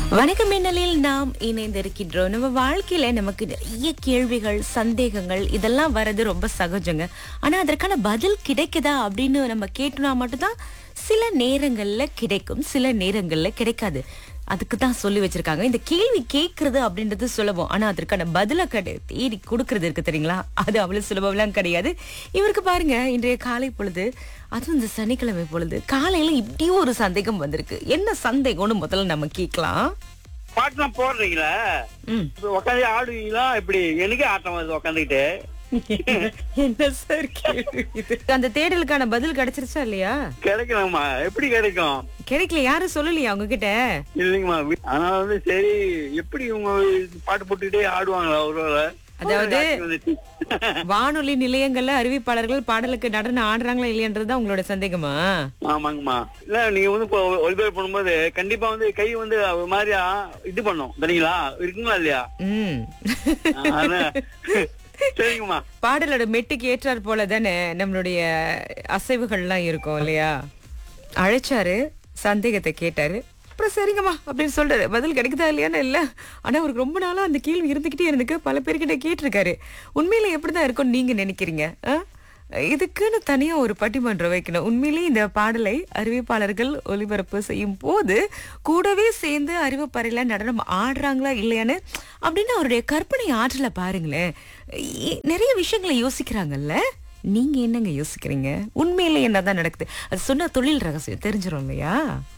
வணக்கம் மின்னலில் நாம் இணைந்திருக்கின்றோம் நம்ம வாழ்க்கையில நமக்கு நிறைய கேள்விகள் சந்தேகங்கள் இதெல்லாம் வர்றது ரொம்ப சகஜங்க ஆனா அதற்கான பதில் கிடைக்குதா அப்படின்னு நம்ம கேட்டோம்னா மட்டும்தான் சில நேரங்கள்ல கிடைக்கும் சில நேரங்கள்ல கிடைக்காது அதுக்கு தான் சொல்லி வச்சிருக்காங்க இந்த கேள்வி கேட்கறது அப்படின்றது சுலபம் ஆனா அதற்கான பதில கடை தேடி கொடுக்கறது இருக்கு தெரியுங்களா அது அவ்வளவு சுலபம்லாம் கிடையாது இவருக்கு பாருங்க இன்றைய காலை பொழுது அதுவும் இந்த சனிக்கிழமை பொழுது காலையில இப்படியும் ஒரு சந்தேகம் வந்திருக்கு என்ன சந்தேகம்னு முதல்ல நம்ம கேட்கலாம் பாட்டுலாம் போடுறீங்களா ம். இப்ப உட்காந்து ஆடுவீங்களா இப்படி எனக்கே ஆட்டம் வருது உட்காந்துக்கிட்டு என்ன சார் கேள்வி இது அந்த தேடலுக்கான பதில் கிடைச்சிருச்சா இல்லையா கிடைக்கலாமா எப்படி கிடைக்கும் கிடைக்கல யாரும் சொல்லலையா உங்ககிட்ட இல்லைங்கம்மா வி- ஆனா வந்து சரி எப்படி இவங்க பாட்டு போட்டுக்கிட்டே ஆடுவாங்களா ஒரு வேளை? அதாவது- ஒரு வந்துச்சு. வானொலி நிலையங்கள்ல அறிவிப்பாளர்கள் பாடலுக்கு நடனம் ஆடுறாங்களா இல்லையன்றதுதான் உங்களோட சந்தேகமா ஆமாங்கம்மா இல்ல நீங்க வந்து இப்போ ஒலிபரப்பு பண்ணும்போது கண்டிப்பா வந்து கை வந்து ஒரு மாதிரியா இது பண்ணும் சரிங்களா இருக்குங்களா இல்லையா ம் அதான். சரிங்கம்மா பாடலோட மெட்டுக்கு ஏற்றார் போல தானே நம்மளுடைய அசைவுகள்லாம் இருக்கும் இல்லையா அழைச்சாரு சந்தேகத்தை கேட்டாரு அப்புறம் சரிங்கம்மா அப்படின்னு சொல்றாரு பதில் கிடைக்குதா இல்லையான்னு இல்ல ஆனா அவருக்கு ரொம்ப நாளா அந்த கேள்வி இருந்துகிட்டே இருந்துக்கு பல பேர்கிட்ட கேட்டிருக்காரு உண்மையில எப்படிதான் இருக்கும்னு நீங்க நினைக்கிறீங்க ஆ? இதுக்குன்னு தனியா ஒரு பட்டிமன்றம் வைக்கணும் உண்மையிலேயே இந்த பாடலை அறிவிப்பாளர்கள் ஒளிபரப்பு செய்யும் போது கூடவே சேர்ந்து அறிவிப்பறையில நடனம் ஆடுறாங்களா இல்லையான்னு அப்படின்னு அவருடைய கற்பனை ஆற்றலை பாருங்களேன் இ- நிறைய விஷயங்களை யோசிக்கிறாங்கல்ல நீங்க என்னங்க யோசிக்கிறீங்க உண்மையில என்னதான் நடக்குது அது சொன்ன தொழில் ரகசியம் தெரிஞ்சிரும் இல்லையா